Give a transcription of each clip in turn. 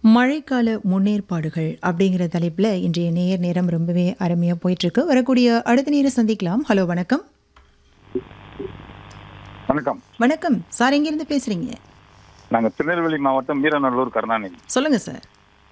மழைக்கால முன்னேற்பாடுகள் அப்படிங்கிற தலைப்பில் இன்றைய நேர் நேரம் ரொம்பவே அருமையாக போயிட்டுருக்கு வரக்கூடிய அடுத்த நேரம் சந்திக்கலாம் ஹலோ வணக்கம் வணக்கம் வணக்கம் சார் எங்கேருந்து பேசுகிறீங்க நாங்க திருநெல்வேலி மாவட்டம் வீரநல்லூர் கருணாநிதி சொல்லுங்கள் சார்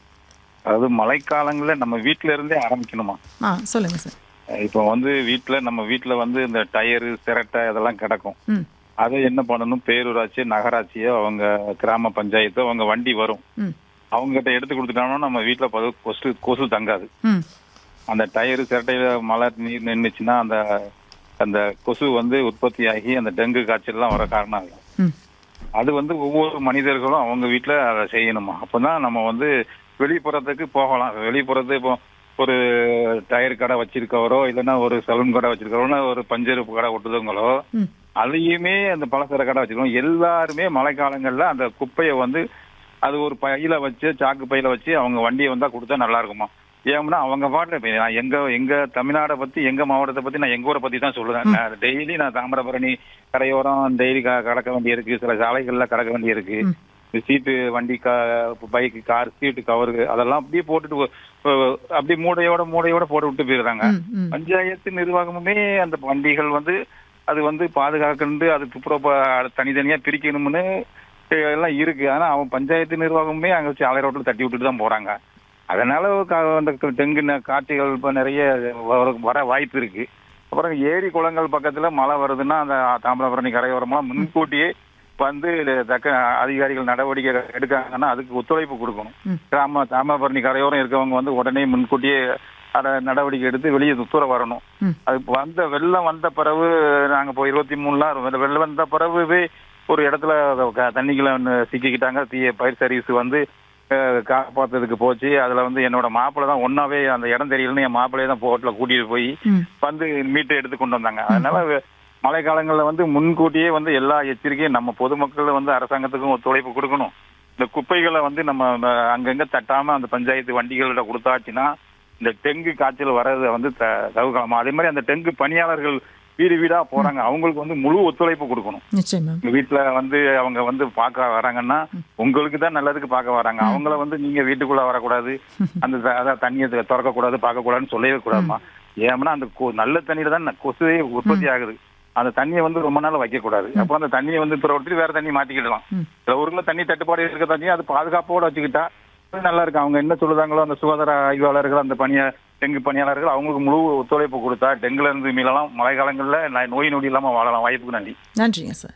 அதாவது மழைக்காலங்கள்ல நம்ம வீட்ல இருந்தே ஆரம்பிக்கணுமா ஆ சொல்லுங்கள் சார் இப்போ வந்து வீட்ல நம்ம வீட்ல வந்து இந்த டயரு சிரட்டை இதெல்லாம் கிடக்கும் ம் அதை என்ன பண்ணணும் பேரூராட்சி நகராட்சியோ அவங்க கிராம பஞ்சாயத்தோ அவங்க வண்டி வரும் ம் அவங்க கிட்ட எடுத்து கொடுத்துட்டாங்கன்னா நம்ம வீட்ல பது கொசு கொசு தங்காது ம் அந்த டயரு சிரட்டையில மழை நீர் நின்றுச்சுன்னா அந்த அந்த கொசு வந்து உற்பத்தி ஆகி அந்த டெங்கு காய்ச்சல்லாம் வர காரணம் ஆகும் ம் அது வந்து ஒவ்வொரு மனிதர்களும் அவங்க வீட்ல அதை செய்யணுமா அப்பதான் நம்ம வந்து வெளிப்புறத்துக்கு போகலாம் வெளிப்புறத்து இப்போ ஒரு டயர் கடை வச்சிருக்கவரோ இல்லைன்னா ஒரு சலூன் கடை வச்சிருக்கவரோ ஒரு பஞ்சர் கடை ஒட்டுதவங்களோ ம் அதையுமே அந்த பலசர கடை வச்சிருக்கோம் எல்லாருமே மழைக்காலங்கள்ல அந்த குப்பையை வந்து அது ஒரு பையில வச்சு சாக்கு பையில வச்சு அவங்க வண்டியை வந்தா கொடுத்தா நல்லா இருக்குமா ஏன்னா அவங்க பாட்டுல இப்ப நான் எங்க எங்க தமிழ்நாடை பத்தி எங்க மாவட்டத்தை பத்தி நான் எங்க ஊரை பத்தி தான் சொல்லுறேன் நான் டெய்லி நான் தாமிரபரணி கரையோரம் டெய்லி கடக்க வேண்டி இருக்கு சில சாலைகள்ல கடக்க வேண்டி இருக்கு ம். சீட்டு வண்டி பைக் கார் சீட்டு கவரு அதெல்லாம் அப்படியே போட்டுட்டு ஒ- ஒ- அப்படியே மூடையோட மூடையோட போட்டு விட்டு போயிருந்தாங்க ம் ம் பஞ்சாயத்து நிர்வாகமுமே அந்த வண்டிகள் வந்து அது வந்து பாதுகாக்கணுண்டு அது துப்புரவு தனித்தனியா பிரிக்கணும்னு அஹ், எல்லாம் இருக்கு ஆனா அவன் பஞ்சாயத்து நிர்வாகமுமே அங்க வச்சு ஆலை ரோட்ல தட்டி விட்டுட்டு தான் போறாங்க அதனால க- அந்த க- டெங்கு ந- காட்டுகள் இப்ப நிறைய வர- வர வாய்ப்பு இருக்கு அப்புறம் ஏரி குளங்கள் பக்கத்துல மழை வருதுன்னா அந்த தாமிரபரணி கரையோரமெல்லாம் முன்கூட்டியே வந்து தக்க அதிகாரிகள் நடவடிக்கை எடுக்காங்கன்னா அதுக்கு ஒத்துழைப்பு கொடுக்கணும் ம். கிராம தாமிரபரணி கரையோரம் இருக்கவங்க வந்து உடனே முன்கூட்டியே அதை நடவடிக்கை எடுத்து வெளியே துப்புர வரணும் ம். அது வந்த வெள்ளம் வந்த பிறகு நாங்க இப்போ இருபத்தி மூணுலாம் வெள்ளம் வந்த பிறகுவே ஒரு இடத்துல க- தண்ணிக்குள்ள ஒண்ணு சிக்கிக்கிட்டாங்க தீய பயிர் சர்வீஸ் வந்து அஹ், காப்பாத்துறதுக்கு போச்சு அதுல வந்து என்னோட மாப்பிள்ளை தான் ஒன்னாவே அந்த இடம் தெரியலன்னு என் மாப்பிள்ளையே தான் போட்ல கூட்டிட்டு போய் ம் வந்து மீட்டு எடுத்து கொண்டு வந்தாங்க அதனால வெ- மழை காலங்கள்ல வந்து முன்கூட்டியே வந்து எல்லா எச்சரிக்கையும் நம்ம பொதுமக்கள் வந்து அரசாங்கத்துக்கும் ஒத்துழைப்பு கொடுக்கணும் இந்த குப்பைகளை வந்து நம்ம அஹ், அங்கங்க தட்டாம அந்த பஞ்சாயத்து வண்டிகள்கிட்ட கொடுத்தாச்சுன்னா இந்த டெங்கு காய்ச்சல் வர்றதை வந்து த- தவிர்க்கலாமா அதே மாதிரி அந்த டெங்கு பணியாளர்கள் வீடு வீடா போறாங்க அவங்களுக்கு வந்து முழு ஒத்துழைப்பு கொடுக்கணும் நிச்சயமா உங்க வீட்டுல வந்து அவங்க வந்து பார்க்க வராங்கன்னா உங்களுக்கு தான் நல்லதுக்கு பார்க்க வராங்க அவங்கள வந்து நீங்க வீட்டுக்குள்ள வரக்கூடாது அந்த த- அதான் தண்ணியை திறக்க கூடாது பார்க்க கூடாதுன்னு சொல்லவே கூடாதுமா ஏன்னா அந்த கொ- நல்ல தண்ணியில தான் ந- கொசுவே உற்பத்தி ஆகுது அந்த தண்ணியை வந்து ரொம்ப நாள் வைக்க கூடாது அப்போ அந்த தண்ணியை வந்து பிறகு வேற தண்ணி மாத்திக்கிடலாம் ம். சில ஊர்ல தண்ணி தட்டுப்பாடு இருக்க தண்ணியை அது பாதுகாப்போட வச்சுக்கிட்டா அது நல்லா இருக்கு அவங்க என்ன சொல்லுதாங்களோ அந்த சுகாதார ஆய்வாளர்கள் அந்த பணிய டெங்கு பணியாளர்கள் அவங்களுக்கு முழு ஒத்துழைப்பு கொடுத்தா டெங்குல இருந்து மீளலாம் மழை காலங்கள்ல ந- நோய் நொடி இல்லாம வாழலாம் வாய்ப்புக்கு நன்றி நன்றிங்க சார்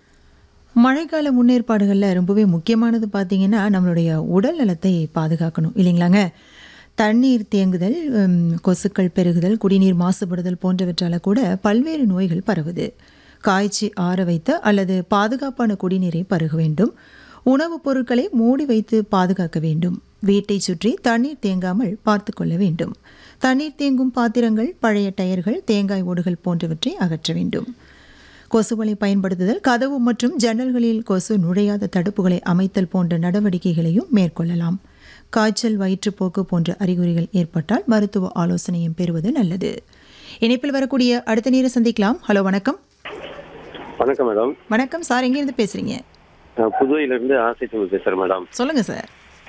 மழைக்கால முன்னேற்பாடுகளில் ரொம்பவே முக்கியமானது பார்த்தீங்கன்னா நம்மளுடைய உடல் நலத்தை பாதுகாக்கணும் இல்லைங்களாங்க தண்ணீர் தேங்குதல் உம், கொசுக்கள் பெருகுதல் குடிநீர் மாசுபடுதல் போன்றவற்றால கூட பல்வேறு நோய்கள் பரவுது காய்ச்சி ஆற வைத்த அல்லது பாதுகாப்பான குடிநீரை பருக வேண்டும் உணவுப் பொருட்களை மூடி வைத்து பாதுகாக்க வேண்டும் வீட்டை சுற்றி தண்ணீர் தேங்காமல் பார்த்து கொள்ள வேண்டும் தண்ணீர் தேங்கும் பாத்திரங்கள் பழைய டயர்கள் தேங்காய் ஓடுகள் போன்றவற்றை அகற்ற வேண்டும் கொசுவலை பயன்படுத்துதல் கதவு மற்றும் ஜன்னல்களில் கொசு நுழையாத தடுப்புகளை அமைத்தல் போன்ற நடவடிக்கைகளையும் மேற்கொள்ளலாம் காய்ச்சல் வயிற்றுப்போக்கு போன்ற அறிகுறிகள் ஏற்பட்டால் மருத்துவ ஆலோசனையும் பெறுவது நல்லது இணைப்பில் வரக்கூடிய அடுத்த நேரம் சந்திக்கலாம் ஹலோ வணக்கம் வணக்கம் மேடம் வணக்கம் சார் எங்கேருந்து பேசுறீங்க நான் புதுவையில இருந்து ஆசை தமிழ் பேசுறேன் மேடம் சொல்லுங்க சார்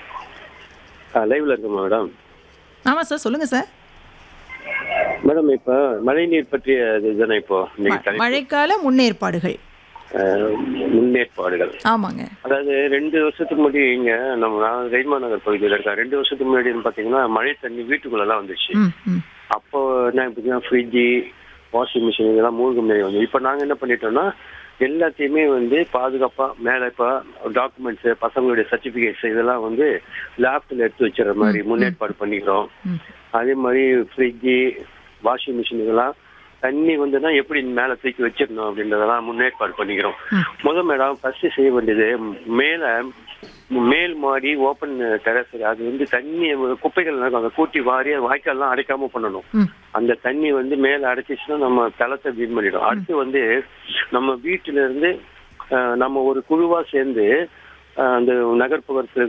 லைவ்ல இருக்கேன் மேடம் ஆமாம் சார் சொல்லுங்க சார் மேடம் இப்ப மழைநீர் பற்றிய இதுதானே இப்போ இன்னைக்கு ம- தலைப்பு. மழைக்கால முன்னேற்பாடுகள் அஹ், முன்னேற்பாடுகள் ஆமாங்க அதாவது ரெண்டு வருஷத்துக்கு முன்னாடி இங்க நம்ம நான் ரெய்மா நகர் பகுதியில் இருக்கேன் ரெண்டு வருஷத்துக்கு முன்னாடி பாத்தீங்கன்னா மழை தண்ணி வீட்டுக்குள்ள எல்லாம் வந்துச்சு ம் ம் அப்போ என்ன இப்படின்னா ஃப்ரிட்ஜு வாஷிங் மிஷின் இதெல்லாம் மூழ்கு முன்னாடி வந்து இப்போ நாங்க என்ன பண்ணிட்டோம்னா எல்லாத்தையுமே வந்து பாதுகாப்பா மேல இப்போ டாக்குமெண்ட்ஸ் பசங்களுடைய சர்டிபிகேட்ஸ் இதெல்லாம் வந்து லேப்ல எடுத்து வச்சிடுற மாதிரி முன்னேற்பாடு பண்ணிக்கிறோம் ம் அதே மாதிரி ஃப்ரிட்ஜு வாஷிங் மிஷின் இதெல்லாம் தண்ணி வந்துன்னா எப்படி மேல தூக்கி வச்சிடணும் அப்படின்றதெல்லாம் முன்னேற்பாடு பண்ணிக்கிறோம் முதல் மேடம் ஃபர்ஸ்ட் செய்ய வேண்டியது மேல மேல் மாடி ஓப்பன் டெரஸ் அது வந்து தண்ணி குப்பைகள் இருக்கும் அதை கூட்டி வாரி அது வாய்க்கால்லாம் அடைக்காம பண்ணணும் ம் அந்த தண்ணி வந்து மேல அடைச்சிச்சுன்னா நம்ம தளத்தை வீண் பண்ணிடும் அடுத்து வந்து நம்ம வீட்டுல இருந்து அஹ், நம்ம ஒரு குழுவா சேர்ந்து அஹ், அந்த நகர்ப்புறத்துல